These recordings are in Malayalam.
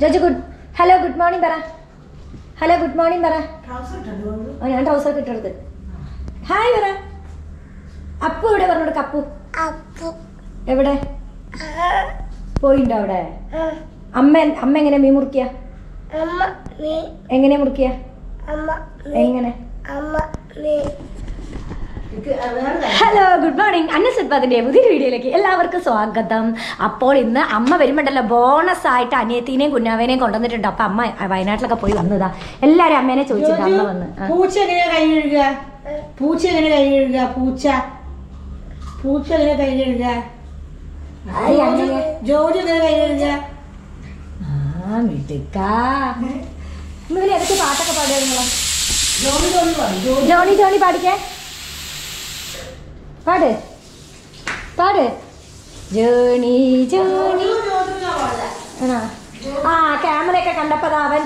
Joju good hello good morning പറ ഹലോ ഗുഡ് മോർണിംഗ് പറ ഓ, ഞാൻ ട്രൗസർ ഇട്ടെടുത്ത് ഹായ് പറ അപ്പു എവിടെ പറഞ്ഞോട് കപ്പു എവിടെ പോയിണ്ടോ അവിടെ അമ്മ അമ്മ എങ്ങനെ മീൻ മുറിക്കുക അമ്മ നീ എങ്ങനെ മുറിക്കുക അമ്മ നീ എങ്ങനെ അമ്മ നീ ഹലോ ഗുഡ് മോർണിംഗ് അന്നസുൽപാദിന്റെ പുതിയ വീഡിയോയിലേക്ക് എല്ലാവർക്കും സ്വാഗതം അപ്പോൾ ഇന്ന് അമ്മ വരുമ്പോണ്ടല്ലോ ബോണസ് ആയിട്ട് അനിയത്തിനെയും കുഞ്ഞാവേനെയും കൊണ്ടുവന്നിട്ടുണ്ട് അപ്പൊ അമ്മ വയനാട്ടിലൊക്കെ പോയി വന്നതാ എല്ലാരും അമ്മേനെ ചോദിച്ചിട്ട് അമ്മ വന്ന് ആ. പൂച്ച എങ്ങനെ കൈ കഴുകുക പൂച്ച എങ്ങനെ കൈ കഴുകുക പൂച്ച പൂച്ച എങ്ങനെ കൈ കഴുകുക ആയി അങ്ങനെ. ജോജി എങ്ങനെ കൈ കഴുകുക ആ മിടുക്കാ ഇന്ന് ഏതൊക്കെ പാട്ടൊക്കെ പാടുക ജോലി ജോലി പറയും ജോലി ജോണി ജോണി പാടിക്കേ പാട് പാട് ജോണി ജോണി ആണോ? ആ ക്യാമറയൊക്കെ കണ്ടപ്പോ ദാ അവൻ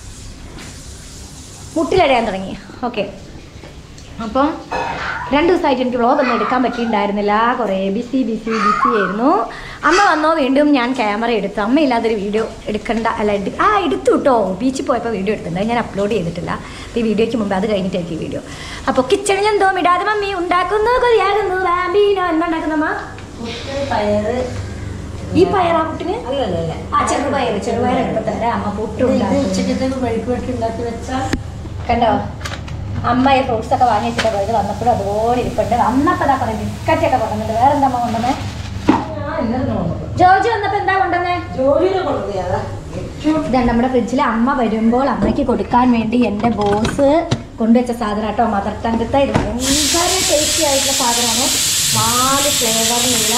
മുട്ടിലഴയാൻ തുടങ്ങി ഓക്കെ അപ്പം രണ്ട് ദിവസമായിട്ട് എനിക്ക് വ്ളോഗ് ഒന്നും എടുക്കാൻ പറ്റിയിട്ടുണ്ടായിരുന്നില്ല കുറേ ബിസി ബിസി ബിസി ആയിരുന്നു അമ്മ വന്നോ വീണ്ടും ഞാൻ ക്യാമറ എടുത്തു അമ്മ ഇല്ലാതൊരു വീഡിയോ എടുക്കണ്ട അല്ല എടു ആ എടുത്തു കേട്ടോ ബീച്ചിൽ പോയപ്പോൾ വീഡിയോ എടുത്തിട്ടുണ്ട് അത് ഞാൻ അപ്ലോഡ് ചെയ്തിട്ടില്ല അപ്പോൾ ഈ വീഡിയോയ്ക്ക് മുമ്പ് അത് കഴിഞ്ഞിട്ടായിരിക്കും ഈ വീഡിയോ അപ്പോൾ കിച്ചണിൽ എന്തോ ഇടാതെ മമ്മി ഉണ്ടാക്കുന്നു കൊതിയാകുന്നു ബാമ്പീനോ എന്താ ഉണ്ടാക്കുന്നമ്മ പയറ് ഈ പയറാ പുട്ടിന് അല്ലല്ല ആ ചെറുപയർ ചെറുപയർ എടുപ്പത്തല്ലേ അമ്മ പുട്ടും ഇത് ഉണ്ടാക്കും. ഉച്ചക്കത്തേക്ക് മെഴുക്ക് വെട്ടി ഉണ്ടാക്കി വെച്ചാൽ കണ്ടോ അമ്മ ഈ ഫ്രൂട്ട്സ് ഒക്കെ വാങ്ങി വെച്ചിട്ട് പോയത് വന്നപ്പോഴും അതുപോലെ ഇരിപ്പുണ്ട് വന്നപ്പോ ഇതാ കുറെ ബിസ്ക്കറ്റ് ഒക്കെ കൊണ്ടുവന്നിട്ട് വേറെ എന്താ അമ്മ കൊണ്ടുവന്നേ ജോജി വന്നപ്പോ എന്താ കൊണ്ടുവന്നേ ജോലിനെ കൊണ്ടുപോയാ ഇതാണ് നമ്മുടെ ഫ്രിഡ്ജിൽ അമ്മ വരുമ്പോൾ അമ്മയ്ക്ക് കൊടുക്കാൻ വേണ്ടി എൻ്റെ ബോസ് കൊണ്ടുവച്ച സാധനം കേട്ടോ മദർ ടങ്കത്തെ ഇത് ഭയങ്കര ടേസ്റ്റി ആയിട്ടുള്ള സാധനമാണ് നാല് ഫ്ലേവറിലുള്ള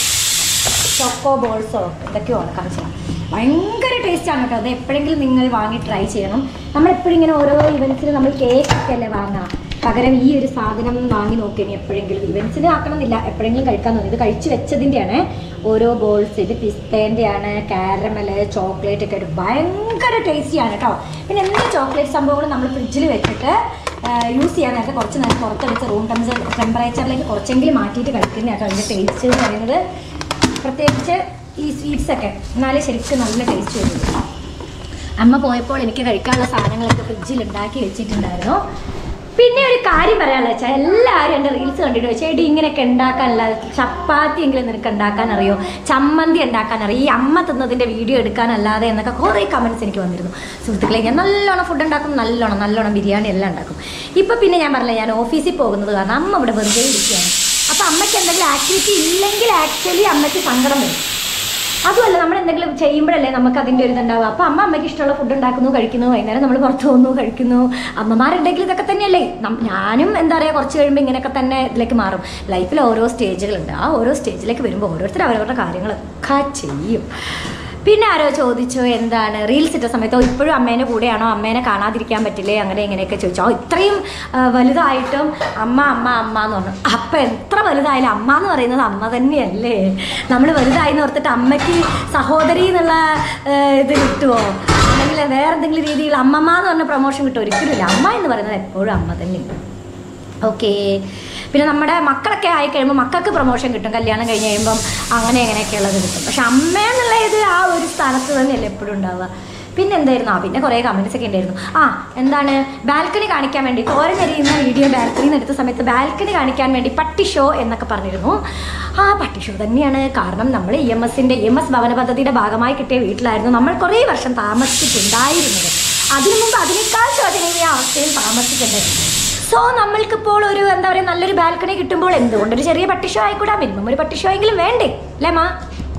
ചോക്കോ ബോൾസോ എന്തൊക്കെയോ ആണ് കാണിച്ചത് ഭയങ്കര ടേസ്റ്റ് ആണ് കേട്ടോ അത് എപ്പോഴെങ്കിലും നിങ്ങൾ വാങ്ങി ട്രൈ ചെയ്യണം നമ്മൾ എപ്പോഴും ഇങ്ങനെ ഓരോ ഇവൻസിന് നമ്മൾ കേക്ക് ഒക്കെ അല്ലേ വാങ്ങാം പകരം ഈ ഒരു സാധനം വാങ്ങി നോക്കി ഇനി എപ്പോഴെങ്കിലും ഇവൻസിന് ആക്കണമെന്നില്ല എപ്പോഴെങ്കിലും കഴിക്കാൻ തോന്നി ഇത് കഴിച്ച് വെച്ചതിൻ്റെയാണ് ഓരോ ബോൾസ് ഇത് പിസ്തേൻ്റെയാണ് കാരമല് ചോക്ലേറ്റ് ഒക്കെ ആയിട്ട് ഭയങ്കര ടേസ്റ്റിയാണ് കേട്ടോ പിന്നെ എന്ത് ചോക്ലേറ്റ് സംഭവങ്ങളും നമ്മൾ ഫ്രിഡ്ജിൽ വെച്ചിട്ട് യൂസ് ചെയ്യാൻ നേരത്തെ കുറച്ച് നേരം പുറത്തെടുത്ത് റൂം ടെമ്പറേച്ചർ ടെമ്പറേച്ചറിലേക്ക് കുറച്ചെങ്കിലും മാറ്റിയിട്ട് കഴിക്കുന്ന കേട്ടോ അതിൻ്റെ ടേസ്റ്റ് എന്ന് പറയുന്നത് പ്രത്യേകിച്ച് ഈ സ്വീറ്റ്സ് ഒക്കെ എന്നാലേ ശരിക്കും നല്ല ടേസ്റ്റ് വരും അമ്മ പോയപ്പോൾ എനിക്ക് കഴിക്കാനുള്ള സാധനങ്ങളൊക്കെ ഫ്രിഡ്ജിൽ ഉണ്ടാക്കി വെച്ചിട്ടുണ്ടായിരുന്നു പിന്നെ ഒരു കാര്യം പറയാനുള്ള വെച്ചാൽ എല്ലാവരും എൻ്റെ റീൽസ് കണ്ടിട്ട് വെച്ചാൽ എടി ഇങ്ങനെയൊക്കെ ഉണ്ടാക്കാനല്ല ചപ്പാത്തി എങ്കിലും നിനക്ക് ഉണ്ടാക്കാൻ അറിയോ ചമ്മന്തി ഉണ്ടാക്കാൻ അറിയോ ഈ അമ്മ തിന്നതിൻ്റെ വീഡിയോ എടുക്കാനല്ലാതെ എന്നൊക്കെ കുറേ കമൻറ്റ്സ് എനിക്ക് വന്നിരുന്നു സുഹൃത്തുക്കളെ ഞാൻ നല്ലോണം ഫുഡ് ഉണ്ടാക്കും നല്ലോണം നല്ലോണം ബിരിയാണി എല്ലാം ഉണ്ടാക്കും ഇപ്പം പിന്നെ ഞാൻ പറഞ്ഞില്ല ഞാൻ ഓഫീസിൽ പോകുന്നത് കാരണം അമ്മ ഇവിടെ വെറുതെ ഇരിക്കുകയാണ് അപ്പം അമ്മയ്ക്ക് എന്തെങ്കിലും ആക്ടിവിറ്റി ഇല്ലെങ്കിൽ ആക്ച്വലി അമ്മയ്ക്ക് സങ്കടം വരും അതുമല്ല നമ്മൾ എന്തെങ്കിലും ചെയ്യുമ്പോഴല്ലേ നമുക്ക് അതിൻ്റെ ഒരു ഇതുണ്ടാവുക അപ്പം അമ്മ അമ്മയ്ക്ക് ഇഷ്ടമുള്ള ഫുഡ് ഉണ്ടാക്കുന്നു കഴിക്കുന്നു വൈകുന്നേരം നമ്മൾ പുറത്ത് പോകുന്നു കഴിക്കുന്നു അമ്മമാരുണ്ടെങ്കിൽ ഇതൊക്കെ തന്നെയല്ലേ നം- ഞാനും എന്താ പറയുക കുറച്ച് കഴിയുമ്പോൾ ഇങ്ങനെയൊക്കെ തന്നെ ഇതിലേക്ക് മാറും ലൈഫിൽ ഓരോ സ്റ്റേജുകളുണ്ട് ആ ഓരോ സ്റ്റേജിലേക്ക് വരുമ്പോൾ ഓരോരുത്തർ അവരവരുടെ കാര്യങ്ങളൊക്കെ ചെയ്യും പിന്നെ ആരോ ചോദിച്ചു എന്താണ് റീൽസ് ഇട്ട സമയത്തോ ഇപ്പോഴും അമ്മേൻ്റെ കൂടെയാണോ അമ്മേനെ കാണാതിരിക്കാൻ പറ്റില്ലേ അങ്ങനെ ഇങ്ങനെയൊക്കെ ചോദിച്ചു "ഓ, ഇത്രയും ആ, വലുതായിട്ടും അമ്മ അമ്മ അമ്മ എന്ന് പറഞ്ഞു അപ്പം എത്ര വലുതായാലും അമ്മ എന്ന് പറയുന്നത് അമ്മ തന്നെയല്ലേ നമ്മൾ വലുതായി എന്ന് ഓർത്തിട്ട് അമ്മയ്ക്ക് സഹോദരി എന്നുള്ള ആ, ഇത് കിട്ടുമോ അല്ലെങ്കിൽ വേറെ എന്തെങ്കിലും രീതിയിൽ അമ്മമ്മ എന്ന് പറഞ്ഞ പ്രൊമോഷൻ കിട്ടുമോ ഒരിക്കലുമില്ല അമ്മ എന്ന് പറയുന്നത് എപ്പോഴും അമ്മ തന്നെയാണ് ഓക്കെ പിന്നെ നമ്മുടെ മക്കളൊക്കെ ആയി കഴിയുമ്പോൾ മക്കൾക്ക് പ്രൊമോഷൻ കിട്ടും കല്യാണം കഴിഞ്ഞ് കഴിയുമ്പം അങ്ങനെ അങ്ങനെയൊക്കെ ഉള്ളത് കിട്ടും പക്ഷെ അമ്മ എന്നുള്ള ഇത് ആ ഒരു സ്ഥാനത്ത് തന്നെയല്ലേ എപ്പോഴും ഉണ്ടാവുക പിന്നെ എന്തായിരുന്നു ആ പിന്നെ കുറേ കമൻറ്റ്സ് ഒക്കെ ഉണ്ടായിരുന്നു ആ എന്താണ് ബാൽക്കണി കാണിക്കാൻ വേണ്ടി തോരനെറിയുന്ന വീഡിയോ ബാൽക്കണിയിൽ നിന്ന് എടുത്ത സമയത്ത് ബാൽക്കണി കാണിക്കാൻ വേണ്ടി പട്ടി ഷോ എന്നൊക്കെ പറഞ്ഞിരുന്നു ആ പട്ടി ഷോ തന്നെയാണ് കാരണം നമ്മൾ ഇ എം എസിൻ്റെ ഇ എം എസ് ഭവന പദ്ധതിയുടെ ഭാഗമായി കിട്ടിയ വീട്ടിലായിരുന്നു നമ്മൾ കുറേ വർഷം താമസിച്ചിട്ടുണ്ടായിരുന്നത് അതിനു മുമ്പ് അതിനേക്കാൾ ശോചനീയ അവസ്ഥയിൽ താമസിച്ചിട്ടുണ്ട് സോ നമ്മൾക്കിപ്പോൾ ഒരു എന്താ പറയുക നല്ലൊരു ബാൽക്കണി കിട്ടുമ്പോൾ എന്തുകൊണ്ടൊരു ചെറിയ പട്ടി ഷോ ആയിക്കൂടാ മിനിമം ഒരു പട്ടി ഷോ എങ്കിലും വേണ്ടേ അല്ലേ മാ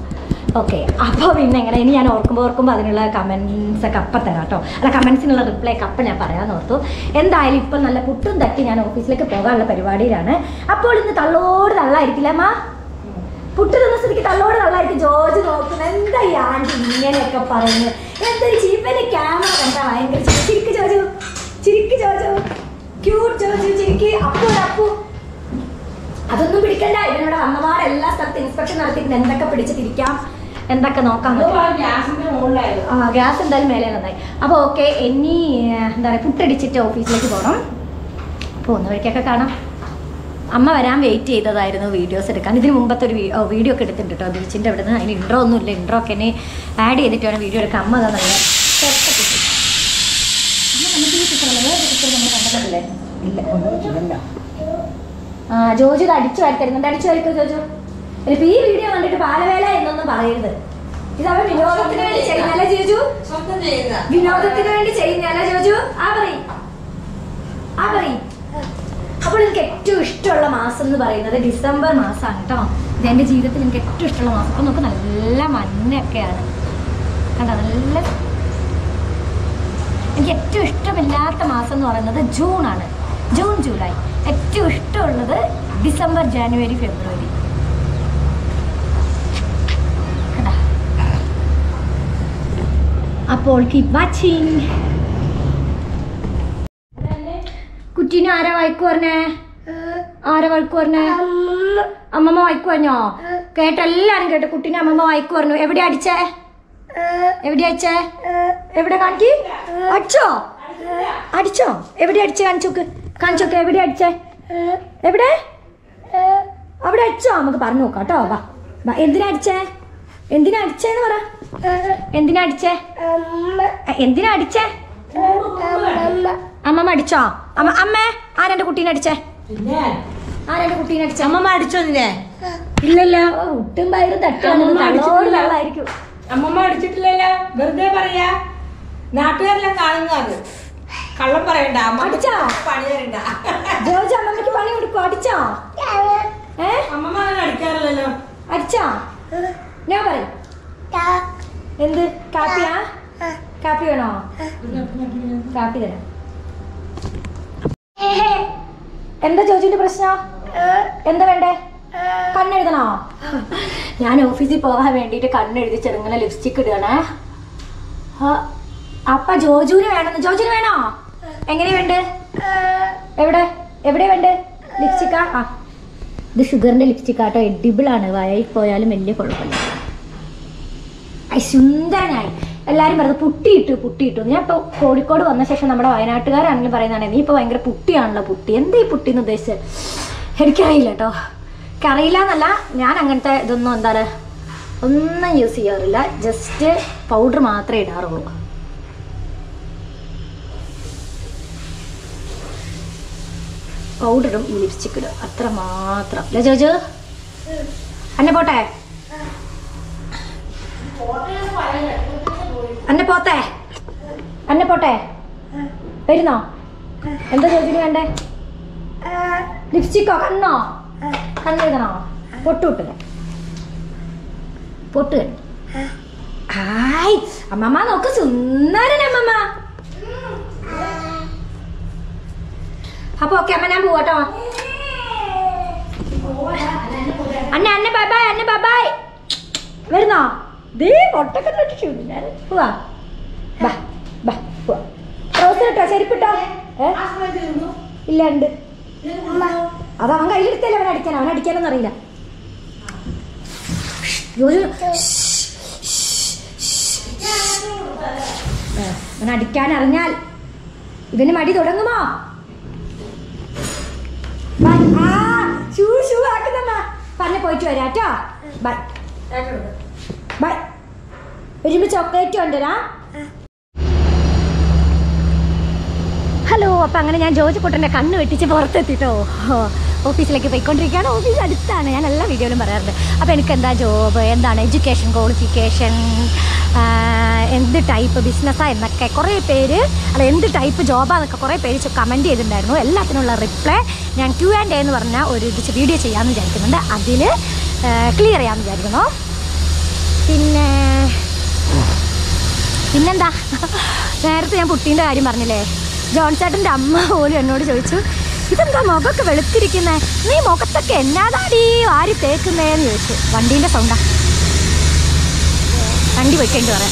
ഓക്കെ അപ്പോൾ പിന്നെ എങ്ങനെ ഇനി ഞാൻ ഓർക്കുമ്പോൾ ഓർക്കുമ്പോൾ അതിനുള്ള കമൻസ് ഒക്കെ അപ്പം തരാം കേട്ടോ അല്ല കമൻസിനുള്ള റിപ്ലൈ ഒക്കെ അപ്പം ഞാൻ പറയാമെന്ന് ഓർത്തു എന്തായാലും ഇപ്പം നല്ല പുട്ടും തട്ടി ഞാൻ ഓഫീസിലേക്ക് പോകാനുള്ള പരിപാടിയിലാണ് അപ്പോൾ ഇന്ന് തള്ളോട് തള്ളായിരിക്കില്ലേ മാ പുട്ട് തിന്ന സ്ഥിതിക്ക് തള്ളോട് തള്ളായിരിക്കും ജോർജ് നോക്കുന്നത് എന്താ ഈ ആൻറ്റി ഇങ്ങനെയൊക്കെ പറയുന്നത് എന്തൊരു ചീപ്പന്റെ ക്യാമറ കണ്ടാ ഭയങ്കര ചിരി. ചിരിക്ക് ജോജു ചിരിക്ക് ജോജു ക്യൂട്ട് ജോജു ചിരിക്ക് അപ്പു ഒരു അപ്പു അതൊന്നും പിടിക്കണ്ട ഇതിനോട് അമ്മമാർ എല്ലാ സ്ഥലത്തും ഇൻസ്പെക്ഷൻ നടത്തിയിട്ട് എന്തൊക്കെ പിടിച്ച് തിരിക്കാം എന്തൊക്കെ നോക്കാം ഗ്യാസിന്റെ മുകളിലായിരുന്നു ആ ഗ്യാസ് എന്തായാലും മേലെ നന്നായി അപ്പോൾ ഓക്കെ ഇനി ഏഹ്, എന്താ പറയുക പുട്ടടിച്ചിട്ട് ഓഫീസിലേക്ക് പോകണം പോകുന്ന വഴിക്കൊക്കെ കാണാം അമ്മ വരാൻ വെയിറ്റ് ചെയ്തതായിരുന്നു വീഡിയോസ് എടുക്കാൻ ഇതിന് മുമ്പത്തെ ഒരു വീ- ഓ, വീഡിയോ ഒക്കെ എടുത്തിട്ടുണ്ട് കേട്ടോ ബീച്ചിൻ്റെ അവിടെ നിന്ന് അതിന് ഇൻട്രോ ഒന്നും ഇല്ല ഇൻട്രോ ഒക്കെ ഇനി ആഡ് ചെയ്തിട്ട് വേണം വീഡിയോ എടുക്കാൻ അമ്മ അതാ നല്ല ചെറുത്ത കുട്ടി. അമ്മ നമുക്ക് ഈ ചിത്രമല്ല വേറെ ചിത്രം നമ്മൾ കണ്ടതല്ലേ ഇല്ല ഒന്നും ആ ജോജു ഇത് അടിച്ചു വാരി തരുന്നുണ്ട് അടിച്ചു വാരിക്കോ ജോജു ഇപ്പൊ ഈ വീഡിയോ കണ്ടിട്ട് ബാലവേല എന്നൊന്നും പറയരുത് ഇത് അവൻ വിനോദത്തിന് വേണ്ടി ചെയ്യുന്നല്ലേ ജോജു സ്വന്തം ചെയ്യുന്ന വിനോദത്തിന് വേണ്ടി ചെയ്യുന്നല്ല ജോജു ആ പറയും ആ പറയും അപ്പോൾ എനിക്ക് ഏറ്റവും ഇഷ്ടമുള്ള മാസം എന്ന് പറയുന്നത് ഡിസംബർ മാസമാണ് കേട്ടോ ഇത് എൻ്റെ ജീവിതത്തിൽ എനിക്ക് ഏറ്റവും ഇഷ്ടമുള്ള മാസം അപ്പോൾ നമുക്ക് നല്ല മഞ്ഞൊക്കെയാണ് കണ്ടോ നല്ല എനിക്ക് ഏറ്റവും ഇഷ്ടമില്ലാത്ത മാസം എന്ന് പറയുന്നത് ജൂണാണ് ജൂൺ ജൂലൈ ഏറ്റവും ഇഷ്ടമുള്ളത് ഡിസംബർ ജാനുവരി ഫെബ്രുവരി കണ്ടോ? അപ്പോൾ കീപ് വാച്ചിങ് കുട്ടീനെ ആരാ വഴക്ക് പറഞ്ഞേ ആരാ വഴക്ക് പറഞ്ഞേ അമ്മ അമ്മമ്മ വഴക്ക് പറഞ്ഞോ കേട്ട എല്ലാരും കേട്ടു കുട്ടീനെ അമ്മമ്മ വഴക്ക് പറഞ്ഞു എവിടെ അടിച്ചേ എവിടെ അടിച്ചേ എവിടെ കാണിക്ക് അടിച്ചോ അടിച്ചോ എവിടെ അടിച്ചേ കാണിച്ചോക്ക് കാണിച്ചോക്ക് എവിടെ അടിച്ചേ എവിടെ അവിടെ അടിച്ചോ നമുക്ക് പറഞ്ഞു നോക്കാം കേട്ടോ വാ വാ എന്തിനാ അടിച്ചേ എന്തിനാ അടിച്ചേന്ന് പറ എന്തിനാ അടിച്ചേ അമ്മ എ, എന്തിനാ അടിച്ചേ അമ്മ അമ്മമ്മ അടിച്ചോ അമ്മ അമ്മേ ആരെന്റെ കുട്ടീനെ അടിച്ചേ പിന്നെ ആരെന്റെ കുട്ടീനെ അടിച്ചേ അമ്മമ്മ അടിച്ചോ നിന്നെ ഇല്ലല്ലോ ഒട്ടും പയറ് തട്ടാണ് അമ്മമ്മ അടിച്ചിട്ടില്ല. വെള്ളമായിരിക്കും അമ്മമ്മ അടിച്ചിട്ടില്ലല്ലോ വെറുതെ പറയാ നാട്ടുകാരെല്ലാം കാണുന്ന അത് കള്ളം പറയണ്ട അമ്മ അടിച്ചോ? പണി തരണ്ട ജോജ് അമ്മമ്മക്ക് പണി കൊടുക്കും അടിച്ചോ ഏ അമ്മമ്മ അങ്ങനെ അടിക്കാറില്ലല്ലോ അടിച്ചോ ഞാൻ പറയും എന്ത് കാപ്പിയാ കാപ്പി വേണോ കാപ്പി തരാം എന്താ ജോജുവിന്റെ പ്രശ്നം എന്താ വേണ്ടേ കണ്ണെഴുതണോ ഞാൻ ഓഫീസിൽ പോകാൻ വേണ്ടിയിട്ട് കണ്ണെഴുതി ചെറുങ്ങനെ ലിപ്സ്റ്റിക് ഇടുകയാണേ ആ, അപ്പ ജോജുവിന് വേണമെന്ന് ജോജുവിന് വേണോ എങ്ങനെയാ വേണ്ട എവിടെ എവിടെ വേണ്ട ലിപ്സ്റ്റിക്കാ ആ ഇത് ഷുഗറിന്റെ ലിപ്സ്റ്റിക് ആട്ടോ എഡിബിൾ ആണ് വയയിൽ പോയാലും വലിയ കുഴപ്പമില്ല ഐ, സുന്ദരനായി എല്ലാരും പറയുന്നത് പുട്ടിയിട്ടു പുട്ടിയിട്ടു ഞാൻ ഇപ്പോൾ കോഴിക്കോട് വന്ന ശേഷം നമ്മുടെ വയനാട്ടുകാരാണെങ്കിലും പറയുന്നതാണ് നീ ഇപ്പോൾ ഭയങ്കര പുട്ടിയാണല്ലോ പുട്ടി എന്താ ഈ പുട്ടി എന്ന് ഉദ്ദേശിച്ചത് എനിക്കറിയില്ല കേട്ടോ എനിക്കറിയില്ല എന്നല്ല ഞാൻ അങ്ങനത്തെ ഇതൊന്നും എന്താ പറയുക ഒന്നും യൂസ് ചെയ്യാറില്ല ജസ്റ്റ് പൗഡർ മാത്രമേ ഇടാറുള്ളൂ പൗഡറും ഈ ലിപ്സ്റ്റിക് ഇടും അത്ര മാത്രം അല്ലേ ജോജു അന്നെ പോട്ടെ അന്നെ പോത്തെ അന്നെ പോട്ടെ വരുന്നോ എന്താ ജോജിന് വേണ്ടേ ലിപ്സ്റ്റിക്കോ കണ്ണോ കണ്ണെഴുതണോ പൊട്ട് വിട്ടില്ല പൊട്ട് കണ്ടു ഹായ് അമ്മമ്മ നോക്ക് സുന്ദരൻ അമ്മമ്മ അപ്പൊ ഓക്കെ അമ്മ ഞാൻ പോവാട്ടോ അന്നെ അന്നെ ബൈ ബൈ അന്നെ ബൈ ബൈ വരുന്നോ ദേ പൊട്ടൊക്കെ ഇട്ടിട്ട് ഞാൻ പോവാ ബാ ബാ പോവാ ട്രൗസർ ഇട്ടോ ചെരുപ്പിട്ടോ ഏ ഇല്ല ഉണ്ട് അത് അവൻ കയ്യിലെടുത്തല്ലേ അവൻ അടിക്കാൻ അവൻ അടിക്കാനൊന്നും അറിയില്ല ജോജു ഏ, അവൻ അടിക്കാൻ അറിഞ്ഞാൽ ഇവന് മടി തുടങ്ങുമോ ബൈ ആ ഷൂ ഷൂ ആക്കുന്നമ്മ പറഞ്ഞ് പോയിട്ട് വരാട്ടോ ബൈ ബൈ വരുമ്പോ ചോക്ലേറ്റ് കൊണ്ടുവരാ ഹലോ അപ്പൊ അങ്ങനെ ഞാൻ ജോജി കുട്ടന്റെ കണ്ണ് വെട്ടിച്ച് പുറത്തെത്തിട്ടോ ഓഫീസിലേക്ക് പോയിക്കൊണ്ടിരിക്കുകയാണ് ഓഫീസ് അടുത്താണ് ഞാൻ എല്ലാ വീഡിയോയിലും പറയാറുണ്ട് അപ്പോൾ എനിക്ക് എന്താ ജോബ് എന്താണ് എഡ്യൂക്കേഷൻ ക്വാളിഫിക്കേഷൻ എന്ത് ടൈപ്പ് ബിസിനസ്സാ എന്നൊക്കെ കുറേ പേര് അല്ല എന്ത് ടൈപ്പ് ജോബാന്നൊക്കെ കുറേ പേര് കമൻറ്റ് ചെയ്തിട്ടുണ്ടായിരുന്നു എല്ലാത്തിനുള്ള റിപ്ലൈ ഞാൻ ക്യൂ ആൻഡ് എന്ന് പറഞ്ഞ ഒരു ഇത് വീഡിയോ ചെയ്യാമെന്ന് വിചാരിക്കുന്നുണ്ട് അതിൽ ക്ലിയർ ചെയ്യാമെന്ന് വിചാരിക്കുന്നു പിന്നെ പിന്നെന്താ നേരത്തെ ഞാൻ പുട്ടീൻ്റെ കാര്യം പറഞ്ഞില്ലേ ജോൺ ചേട്ടൻ്റെ അമ്മ പോലും എന്നോട് ചോദിച്ചു ഇതെന്താ മുഖമൊക്കെ വെളുത്തിരിക്കുന്നേ നീ മുഖത്തൊക്കെ എന്നാതാടി വാരി തേക്കുന്നേന്ന് ചോദിച്ചു വണ്ടീൻ്റെ സൗണ്ടാ വണ്ടി പോയിക്കേണ്ടി പറയാം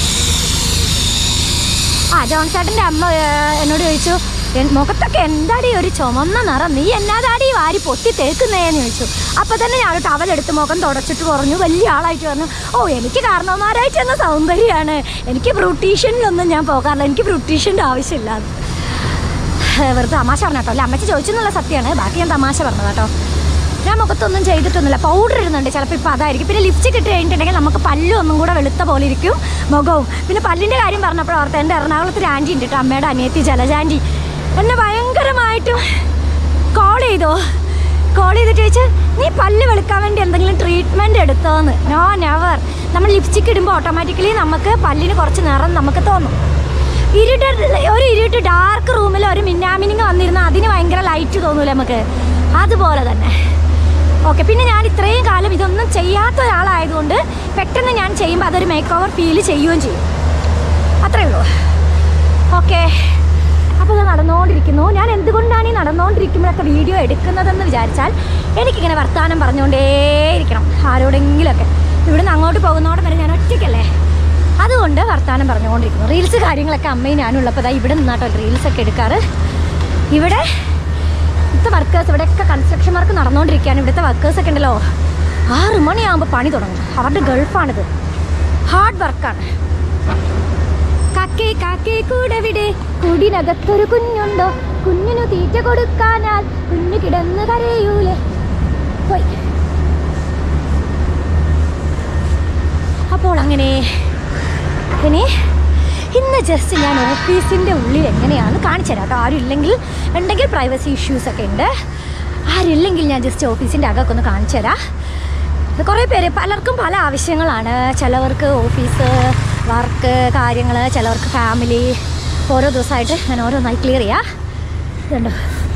ആ ജോൺ ചേട്ടൻ്റെ അമ്മ ഏർ, എന്നോട് ചോദിച്ചു "എൻ- മുഖത്തൊക്കെ എന്താടി ഒരു ചുമന്ന നിറം നീ എന്നാതാടി വാരി പൊത്തി തേക്കുന്നേന്ന് ചോദിച്ചു അപ്പൊ തന്നെ ഞാൻ ഒരു ടവലെടുത്ത് മുഖം തുടച്ചിട്ട് പറഞ്ഞു വലിയ ആളായിട്ട് പറഞ്ഞു ഓ എനിക്ക് കാരണവന്മാരായിട്ട് എന്ന സൗന്ദര്യമാണ് എനിക്ക് ബ്യൂട്ടീഷ്യനിലൊന്നും ഞാൻ പോകാറില്ല എനിക്ക് ബ്യൂട്ടീഷ്യൻ്റെ ആവശ്യമില്ല ഏഹ്, വെറുതെ തമാശ പറഞ്ഞ കേട്ടോ അല്ല അമ്മച്ചി ചോദിച്ചു എന്നുള്ള സത്യമാണ് ബാക്കി ഞാൻ തമാശ പറഞ്ഞത് കേട്ടോ ഞാൻ മുഖത്തൊന്നും ചെയ്തിട്ടൊന്നുമില്ല പൗഡർ ഇടുന്നുണ്ട് ചിലപ്പോൾ ഇപ്പോൾ അതായിരിക്കും പിന്നെ ലിപ്സ്റ്റിക് ഇട്ട് കഴിഞ്ഞിട്ടുണ്ടെങ്കിൽ നമുക്ക് പല്ലും ഒന്നും കൂടെ വെളുത്ത പോലെ ഇരിക്കും മുഖവും പിന്നെ പല്ലിൻ്റെ കാര്യം പറഞ്ഞപ്പോൾ ഓർത്ത് എൻ്റെ എറണാകുളത്ത് ഒരു ആൻറ്റി ഉണ്ട് കേട്ടോ അമ്മയുടെ അനിയത്തി ജലജാൻറ്റി എന്നെ ഭയങ്കരമായിട്ടും കോൾ ചെയ്തോ കോൾ ചെയ്തിട്ട് ചോദിച്ചു നീ പല്ല് വെളുക്കാൻ വേണ്ടി എന്തെങ്കിലും ട്രീറ്റ്മെൻറ്റ് എടുത്തോന്ന് നോ നെവർ നമ്മൾ ലിപ്സ്റ്റിക് ഇടുമ്പോൾ ഓട്ടോമാറ്റിക്കലി നമുക്ക് പല്ലിന് കുറച്ച് നിറം നമുക്ക് തോന്നും ഇരുട്ട് ഒരു ഇരുട്ട് ഡാർക്ക് റൂമിൽ ഒരു മിന്നാമിനിങ് വന്നിരുന്ന അതിന് ഭയങ്കര ലൈറ്റ് തോന്നൂല നമുക്ക് അതുപോലെ തന്നെ ഓക്കെ പിന്നെ ഞാൻ ഇത്രയും കാലം ഇതൊന്നും ചെയ്യാത്ത ഒരാളായതുകൊണ്ട് പെട്ടെന്ന് ഞാൻ ചെയ്യുമ്പോൾ അതൊരു മേക്ക് ഓവർ ഫീൽ ചെയ്യുകയും ചെയ്യും അത്രേ ഉള്ളൂ ഓക്കെ അപ്പോൾ ഇത് നടന്നുകൊണ്ടിരിക്കുന്നു ഞാൻ എന്തുകൊണ്ടാണ് ഈ നടന്നുകൊണ്ടിരിക്കുമ്പോഴൊക്കെ വീഡിയോ എടുക്കുന്നതെന്ന് വിചാരിച്ചാൽ എനിക്കിങ്ങനെ വർത്തമാനം പറഞ്ഞുകൊണ്ടേയിരിക്കണം ആരോടെങ്കിലുമൊക്കെ ഇവിടുന്ന് അങ്ങോട്ട് പോകുന്നതോടെ വരെ ഞാൻ ഒറ്റയ്ക്കല്ലേ അതുകൊണ്ട് വർത്തമാനം പറഞ്ഞുകൊണ്ടിരിക്കുന്നു റീൽസ് കാര്യങ്ങളൊക്കെ അമ്മയും ഞാനും ഉള്ളപ്പോൾ ദാ ഇവിടെ നിന്നാട്ടോ റീൽസൊക്കെ എടുക്കാറ് ഇവിടെ ഇവിടുത്തെ വർക്കേഴ്സ് ഇവിടെയൊക്കെ കൺസ്ട്രക്ഷൻ വർക്ക് നടന്നുകൊണ്ടിരിക്കുകയാണ് ഇവിടുത്തെ വർക്കേഴ്സ് ഒക്കെ ഉണ്ടല്ലോ ആറ് മണിയാകുമ്പോൾ പണി തുടങ്ങും അവരുടെ ഗൾഫാണിത് ഹാർഡ് വർക്കാണ് കാക്കേ കാക്കേ കൂടെ വിടെ കൂടിനകത്തൊരു കുഞ്ഞുണ്ടോ കുഞ്ഞിനു തീറ്റ കൊടുക്കാനാൽ കുഞ്ഞു കിടന്ന് കരയൂലേ പോയി അപ്പോൾ അങ്ങനെ ഇനി ഇന്ന് ജസ്റ്റ് ഞാൻ ഓഫീസിൻ്റെ ഉള്ളിൽ എങ്ങനെയാണ് കാണിച്ചു തരാം കേട്ടോ ആരും ഇല്ലെങ്കിൽ ഉണ്ടെങ്കിൽ പ്രൈവസി ഇഷ്യൂസ് ഒക്കെ ഉണ്ട് ആരില്ലെങ്കിൽ ഞാൻ ജസ്റ്റ് ഓഫീസിൻ്റെ അകമൊക്കെ ഒന്ന് കാണിച്ചു തരാം ഇത് കുറേ പേര് പലർക്കും പല ആവശ്യങ്ങളാണ് ചിലവർക്ക് ഓഫീസ് വർക്ക് കാര്യങ്ങൾ ചിലവർക്ക് ഫാമിലി ഓരോ ദിവസമായിട്ട് ഞാൻ ഓരോന്നായി ക്ലിയർ ചെയ്യാം ഇതുണ്ടോ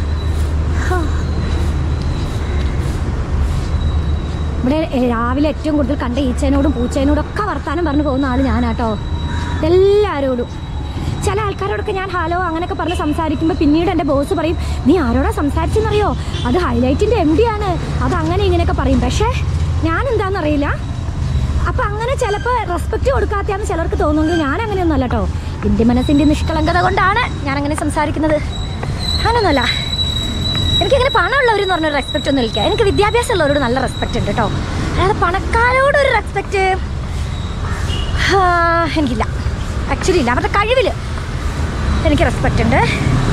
ഇവിടെ എ- രാവിലെ ഏറ്റവും കൂടുതൽ കണ്ട ഈച്ചേനോടും പൂച്ചേനോടും ഒക്കെ വർത്താനം പറഞ്ഞു പോകുന്ന ആൾ ഞാനാട്ടോ എല്ലാവരോടും ചില ആൾക്കാരോടൊക്കെ ഞാൻ ഹലോ അങ്ങനെയൊക്കെ പറഞ്ഞ് സംസാരിക്കുമ്പോൾ പിന്നീട് എൻ്റെ ബോസ് പറയും നീ ആരോടാ സംസാരിച്ചെന്നറിയോ അത് ഹൈലൈറ്റിൻ്റെ എം ഡി ആണ് അത് അങ്ങനെ ഇങ്ങനെയൊക്കെ പറയും പക്ഷേ ഞാൻ എന്താണെന്നറിയില്ല അപ്പം അങ്ങനെ ചിലപ്പോൾ റെസ്പെക്റ്റ് കൊടുക്കാത്തയാന്ന് ചിലർക്ക് തോന്നുമെങ്കിൽ ഞാൻ അങ്ങനെയൊന്നും അല്ല കേട്ടോ എൻ്റെ മനസ്സിൻ്റെ നിഷ്കളങ്കത കൊണ്ടാണ് ഞാൻ അങ്ങനെ സംസാരിക്കുന്നത് അങ്ങനെയൊന്നുമല്ല എനിക്കങ്ങനെ പണമുള്ളവരെന്ന് പറഞ്ഞൊരു റെസ്പെക്റ്റ് ഒന്നും ഇല്ല എനിക്ക് വിദ്യാഭ്യാസം ഉള്ളവരോട് നല്ല റെസ്പെക്റ്റ് ഉണ്ട് കേട്ടോ അല്ലാതെ പണക്കാരോട് ഒരു റെസ്പെക്റ്റ് എനിക്കില്ല ആക്ച്വലി ഇല്ല അവരുടെ കഴിവിൽ എനിക്ക് റെസ്പെക്റ്റ് ഉണ്ട്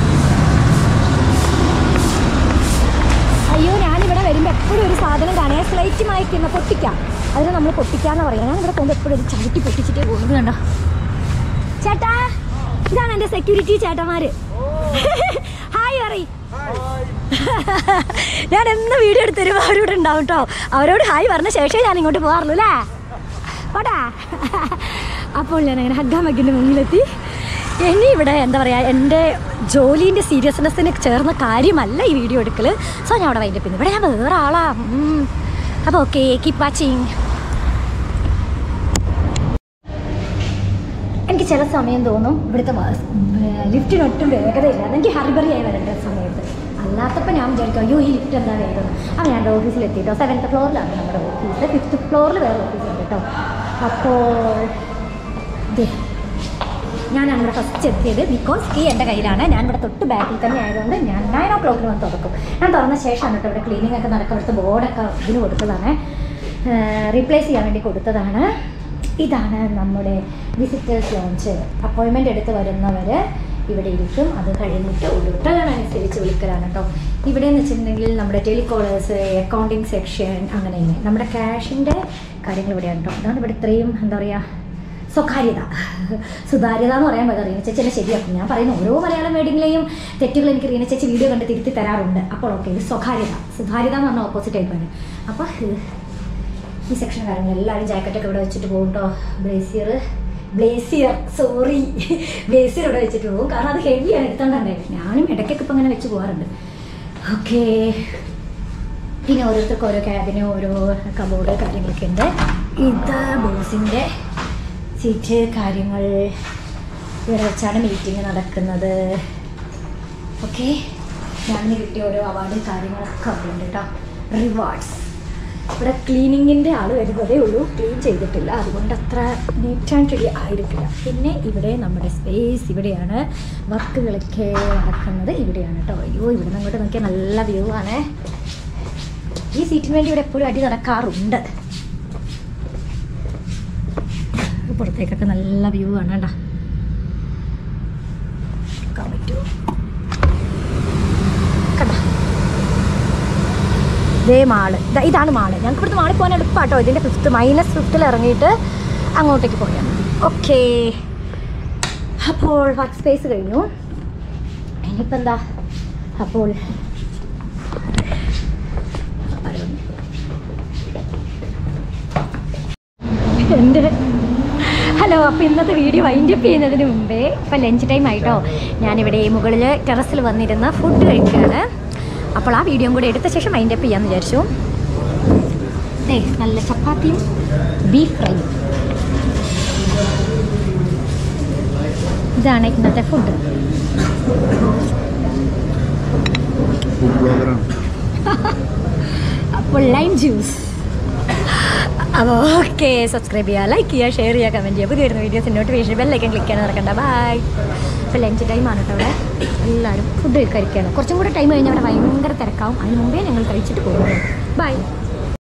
അയ്യോ ഞാനിവിടെ വരുമ്പോൾ എപ്പോഴും ഒരു സാധനം കാണുക സ്ലൈറ്റ് മായ്ക്കുന്ന പൊട്ടിക്കാം അതിന് നമ്മൾ പൊട്ടിക്കാന്ന് പറയാം ഞാൻ ഇവിടെ പോകുമ്പോൾ എപ്പോഴും ഒരു ചവിട്ടി പൊട്ടിച്ചിട്ടേ പോകുന്നത് കണ്ടോ ചേട്ടാ ഇതാണ് എൻ്റെ സെക്യൂരിറ്റി ചേട്ടന്മാര് ഹായ് പറയ് ഞാൻ എന്ന് വീഡിയോ എടുത്തരും അവരോട് ഉണ്ടാവും കേട്ടോ അവരോട് ഹായ് പറഞ്ഞ ശേഷമേ ഞാൻ ഇങ്ങോട്ട് പോകാറുള്ളൂ അല്ലേ പോട്ടാ അപ്പോൾ ഞാൻ അങ്ങനെ ഹഗ്ഗാ മഗ്ഗിൻ്റെ മുന്നിലെത്തി ഇനി ഇവിടെ എന്താ പറയുക എൻ്റെ ജോലീൻ്റെ സീരിയസ്നെസ്സിന് ചേർന്ന കാര്യമല്ല ഈ വീഡിയോ എടുക്കൽ സോ ഞാൻ അവിടെ വൈകിട്ട് പിന്നെ ഇവിടെ ഞാൻ വേറെ ആളാ ഉം. അപ്പോൾ ഓക്കെ കീപ് വാച്ചിങ് എനിക്ക് ചില സമയം തോന്നും ഇവിടുത്തെ ലിഫ്റ്റിന് ഒട്ടും വേഗതയില്ല എനിക്ക് ഹറിബറിയായി വരേണ്ട സമയത്ത് അല്ലാത്തപ്പോൾ ഞാൻ വിചാരിക്കും അയ്യോ ഈ ലിഫ്റ്റ് എന്താ വേഗം അപ്പോൾ ഞാൻ എൻ്റെ ഓഫീസിൽ എത്തിയിട്ടോ സെവൻത്ത് ഫ്ലോറിലാണ് നമ്മുടെ ഓഫീസ് ഫിഫ്ത്ത് ഫ്ലോറിൽ വേറെ ഓഫീസുണ്ട് കേട്ടോ അപ്പോൾ ദേ, ഞാനാണ് ഇവിടെ ഫസ്റ്റ് എത്തിയത് ബിക്കോസ് കീ എൻ്റെ കയ്യിലാണ് ഞാൻ ഇവിടെ തൊട്ട് ബാക്കിൽ തന്നെ ആയതുകൊണ്ട് ഞാൻ നയൻ ഓ ക്ലോക്കിന് വന്ന് തുറക്കും ഞാൻ തുറന്ന ശേഷമാണ് കേട്ടോ ഇവിടെ ക്ലീനിങ് ഒക്കെ നടക്കുക ഇവിടുത്തെ ബോർഡൊക്കെ ഇതിന് കൊടുത്തതാണ് റീപ്ലേസ് ചെയ്യാൻ വേണ്ടി കൊടുത്തതാണ് ഇതാണ് നമ്മുടെ വിസിറ്റേഴ്സ് ലോഞ്ച് അപ്പോയിൻമെൻ്റ് എടുത്ത് വരുന്നവർ ഇവിടെ ഇരിക്കും അത് കഴിഞ്ഞിട്ട് ഒരു ടേൺ അനുസരിച്ച് വിളിക്കലാണ് കേട്ടോ ഇവിടെ എന്ന് വെച്ചിട്ടുണ്ടെങ്കിൽ നമ്മുടെ ടെലികോളേഴ്സ് അക്കൗണ്ടിങ് സെക്ഷൻ അങ്ങനെ ഇങ്ങനെ നമ്മുടെ ക്യാഷിൻ്റെ കാര്യങ്ങൾ ഇവിടെയാണ് കേട്ടോ അതാണ് ഇവിടെ ഇത്രയും എന്താ പറയുക സ്വകാര്യത സുതാര്യത എന്ന് പറയാൻ പറ്റില്ല റീന ചേച്ചി എന്നെ ശരിയാക്കും ഞാൻ പറയുന്ന ഓരോ മലയാളം വേർഡിങ്ങിലെയും തെറ്റുകൾ എനിക്ക് റീന ചേച്ചി വീഡിയോ കണ്ട് തിരുത്തി തരാറുണ്ട് അപ്പോൾ ഓക്കെ ഇത് സ്വകാര്യത സുതാര്യത എന്ന് പറഞ്ഞാൽ ഓപ്പോസിറ്റ് ടൈപ്പാണ് അപ്പോൾ ഈ സെക്ഷൻ കാര്യങ്ങൾ എല്ലാവരും ജാക്കറ്റൊക്കെ ഇവിടെ വെച്ചിട്ട് പോകും കേട്ടോ ബ്ലേസിയർ ബ്ലേസിയർ സോറി ബ്ലേസിയർ ഇവിടെ വെച്ചിട്ട് പോകും കാരണം അത് ഹെവിയാണ് എടുത്തോണ്ടേ ഞാനും ഇടയ്ക്കൊക്കെ ഇപ്പം അങ്ങനെ വെച്ച് പോകാറുണ്ട് ഓക്കേ പിന്നെ ഓരോരുത്തർക്കും ഓരോ ക്യാബിന് ഓരോ കബോർഡ് കാര്യങ്ങളൊക്കെ ഉണ്ട് ഇത് ബോസിൻ്റെ സീറ്റ് കാര്യങ്ങൾ ഇവിടെ വെച്ചാണ് മീറ്റിംഗ് നടക്കുന്നത് ഓക്കെ ഞാനിന് കിട്ടിയ ഓരോ അവാർഡ് കാര്യങ്ങളൊക്കെ അവിടെ ഉണ്ട് കേട്ടോ റിവാർഡ്സ് ഇവിടെ ക്ലീനിങ്ങിൻ്റെ ആൾ വരുന്നതേ ഉള്ളൂ ക്ലീൻ ചെയ്തിട്ടില്ല അതുകൊണ്ട് അത്ര നീറ്റ് ആൻഡ് റെഡി ആയിരിക്കില്ല പിന്നെ ഇവിടെ നമ്മുടെ സ്പേസ് ഇവിടെയാണ് വർക്കുകളൊക്കെ നടക്കുന്നത് ഇവിടെയാണ് കേട്ടോ അയ്യോ ഇവിടെ നിന്ന് അങ്ങോട്ട് നോക്കിയാൽ നല്ല വ്യൂ ആണ് ഈ സീറ്റിന് വേണ്ടി ഇവിടെ എപ്പോഴും അടി നടക്കാറുണ്ട് പുറത്തേക്കൊക്കെ നല്ല വ്യൂ ആണ് കേട്ടോ എടുക്കാൻ പറ്റുമോ ഇതേ മാള് ഇതാ ഇതാണ് മാള് ഞങ്ങൾക്ക് ഇവിടുത്തെ മാളിൽ പോകാൻ എളുപ്പമാട്ടോ ഇതിൻ്റെ ഫിഫ്ത്ത് മൈനസ് ഫിഫ്ത്തിൽ ഇറങ്ങിയിട്ട് അങ്ങോട്ടേക്ക് പോയാൽ ഓക്കേ അപ്പോൾ വർക്ക് സ്പേസ് കഴിഞ്ഞു ഇനിയിപ്പോൾ എന്താ അപ്പോൾ എൻ്റെ ഹലോ അപ്പോൾ ഇന്നത്തെ വീഡിയോ വൈൻഡ് അപ്പ് ചെയ്യുന്നതിന് മുമ്പേ ഇപ്പം ലഞ്ച് ടൈം ആയിട്ടോ ഞാനിവിടെ മുകളിൽ ടെറസിൽ വന്നിരുന്ന ഫുഡ് കഴിക്കുകയാണ് അപ്പോൾ ആ വീഡിയോയും കൂടെ എടുത്ത ശേഷം വൈൻഡ് അപ്പ് ചെയ്യാമെന്ന് വിചാരിച്ചു ദേ നല്ല ചപ്പാത്തിയും ബീഫ് ഫ്രൈയും ഇതാണ് ഇന്നത്തെ ഫുഡ് ഫുഡ് ബ്ലോഗറാണ് അപ്പോൾ ലൈം ജ്യൂസ് അപ്പോൾ ഓക്കെ സബ്സ്ക്രൈബ് ചെയ്യുക ലൈക്ക് ചെയ്യുക ഷെയർ ചെയ്യുക കമൻറ്റ് ചെയ്യുക പുതിയ വരുന്ന വീഡിയോസ് നോട്ടിഫിക്കേഷൻ ബെല്ലൈക്കൻ ക്ലിക്ക് ചെയ്യാൻ നടക്കണ്ട ബൈ ഇപ്പോൾ ലഞ്ച് ടൈമാണ് കേട്ടോ അവിടെ എല്ലാവരും ഫുഡ് കഴിക്കുകയാണ് കുറച്ചും കൂടെ ടൈം കഴിഞ്ഞാൽ അവിടെ ഭയങ്കര തിരക്കാവും അതിന് മുമ്പേ ഞങ്ങൾ കഴിച്ചിട്ട് പോകുന്നു ബൈ